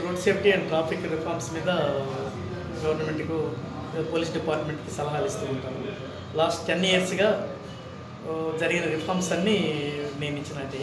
Road safety and traffic reforms మీద గవర్నమెంట్కు police డిపార్ట్మెంట్కి సలహాలు ఇస్తూ ఉంటాను లాస్ట్ టెన్ ఇయర్స్గా జరిగిన రిఫార్మ్స్ అన్నీ నేను ఇచ్చినట్టే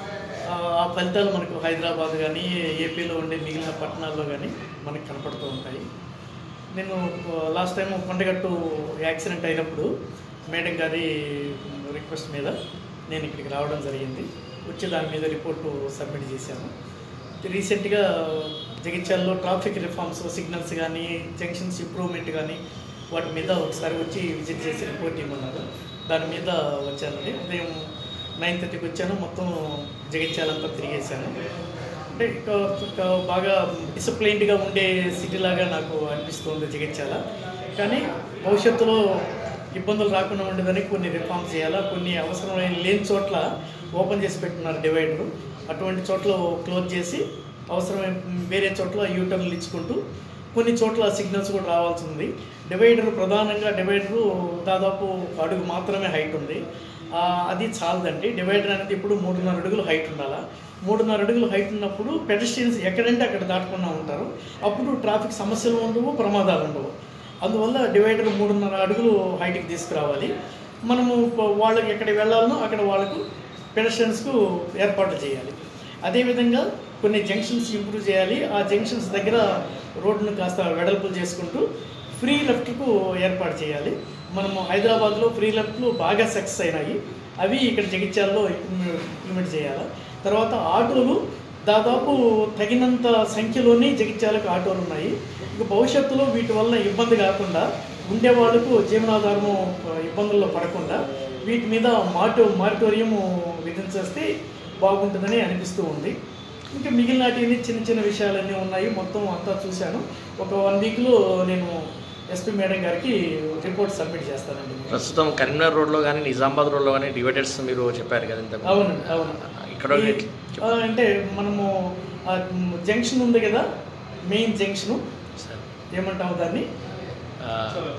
ఆ ఆ ఫలితాలు మనకు హైదరాబాద్ కానీ ఏపీలో ఉండే మిగిలిన పట్టణాల్లో కానీ మనకు కనపడుతూ ఉంటాయి నేను లాస్ట్ టైం కొండగట్టు యాక్సిడెంట్ అయినప్పుడు మేడం గారి రిక్వెస్ట్ మీద నేను ఇక్కడికి రావడం జరిగింది వచ్చి దాని మీద రిపోర్టు సబ్మిట్ చేశాను రీసెంట్గా జగిత్యాలలో ట్రాఫిక్ రిఫార్మ్స్ సిగ్నల్స్ కానీ జంక్షన్స్ ఇంప్రూవ్మెంట్ కానీ వాటి మీద ఒకసారి వచ్చి విజిట్ చేసి రిపోర్ట్ ఇవ్వమన్నారు దాని మీద వచ్చానండి ఉదయం నైన్ థర్టీకి వచ్చాను మొత్తం జగిత్యాలంతా తిరిగేశాను అంటే ఇక ఇక బాగా డిసిప్లైన్డ్గా ఉండే సిటీ లాగా నాకు అనిపిస్తుంది జగిత్యాల కానీ భవిష్యత్తులో ఇబ్బందులు రాకుండా ఉండేదని కొన్ని రిఫార్మ్స్ చేయాలా కొన్ని అవసరమైన లేని చోట్ల ఓపెన్ చేసి పెట్టున్నారు డివైడర్ అటువంటి చోట్ల క్లోజ్ చేసి అవసరమైన వేరే చోట్ల యూటర్న్లు ఇచ్చుకుంటూ కొన్ని చోట్ల సిగ్నల్స్ కూడా రావాల్సి ఉంది డివైడర్ ప్రధానంగా డివైడరు దాదాపు అడుగు మాత్రమే హైట్ ఉంది ఆ, అది చాలదండి డివైడర్ అనేది ఇప్పుడు మూడున్నర అడుగులు హైట్ ఉండాలా మూడున్నర అడుగులు హైట్ ఉన్నప్పుడు పెడస్ట్రియన్స్ ఎక్కడంటే అక్కడ దాటకుండా ఉంటారు అప్పుడు ట్రాఫిక్ సమస్యలు ఉండవు ప్రమాదాలు ఉండవు అందువల్ల డివైడర్ మూడున్నర అడుగులు హైట్కి తీసుకురావాలి మనము ప- వాళ్ళకి ఎక్కడ వెళ్ళాలనో అక్కడ వాళ్ళకు పెడస్ట్రియన్స్కు ఏర్పాట్లు చేయాలి అదేవిధంగా కొన్ని జంక్షన్స్ ఇంప్రూవ్ చేయాలి ఆ జంక్షన్స్ దగ్గర రోడ్డును కాస్త వెడల్పులు చేసుకుంటూ ఫ్రీ లెఫ్ట్కు ఏర్పాటు చేయాలి మనము హైదరాబాద్లో ఫ్రీ లెఫ్ట్లు బాగా సక్సెస్ అయినాయి అవి ఇక్కడ జగిత్యాలలో ఇంప్లిమెంట్ చేయాలి తర్వాత ఆటోలు దాదాపు తగినంత సంఖ్యలోనే జగిత్యాలకు ఆటోలు ఉన్నాయి ఇక భవిష్యత్తులో వీటి వల్ల ఇబ్బంది కాకుండా ఉండే వాళ్ళకు జీవనాధారము ఆ, ఇబ్బందుల్లో పడకుండా వీటి మీద మాటో మారిటోరియం విధించేస్తే బాగుంటుందని అనిపిస్తూ ఉంది ఇంకా మిగిలినటివి చిన్న చిన్న విషయాలన్నీ ఉన్నాయి మొత్తం అంతా చూశాను ఒక వన్ వీక్లో నేను ఎస్పీ మేడం గారికి రిపోర్ట్ సబ్మిట్ చేస్తానండి ప్రస్తుతం కరీంనగర్ రోడ్లో కానీ నిజామాబాద్ రోడ్లో కానీ డివైడర్స్ మీరు చెప్పారు కదా ఇంతకు ముందు. అవునండి అవును ఇక్కడ ఈ- ఆ, అంటే మనము ఆ జంక్షన్ ఉంది కదా మెయిన్ జంక్షను సార్ ఏమంటాము దాన్ని ఆ,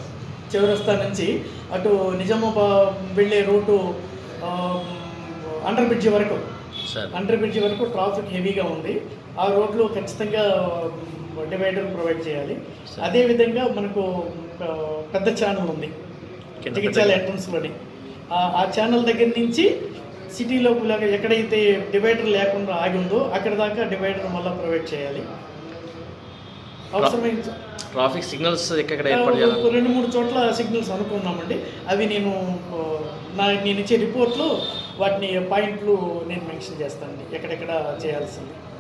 చౌరస్తా నుంచి అటు నిజామాబాద్ వెళ్ళే రూటు ఆ, అండర్ బ్రిడ్జి వరకు సార్ అండర్ బ్రిడ్జి వరకు ట్రాఫిక్ హెవీగా ఉంది ఆ రోడ్లో ఖచ్చితంగా డివైడర్ ప్రొవైడ్ చేయాలి సరే. అదేవిధంగా మనకు ఆ, పెద్ద ఛానల్ ఉంది కింద జగిత్యాల పెద్ద- ఎంట్రన్స్లోని ఆ- ఆ ఛానల్ దగ్గర నుంచి సిటీలో ఇలాగ ఎక్కడైతే డివైడర్ లేకుండా ఆగి ఉందో అక్కడ దాకా డివైడర్ మళ్ళీ ప్రొవైడ్ చేయాలి అవసరమైన చో- ట్రాఫిక్ సిగ్నల్స్ ఎక్కడ ఆ, ఏర్పాటు చేయాలి ఒక రెండు మూడు చోట్ల సిగ్నల్స్ అనుకున్నామండి అవి నేను ఆ, నా నేను ఇచ్చే రిపోర్ట్లో వాటిని పాయింట్లు నేను మెన్షన్ చేస్తానండి ఎక్కడెక్కడ చేయాల్సింది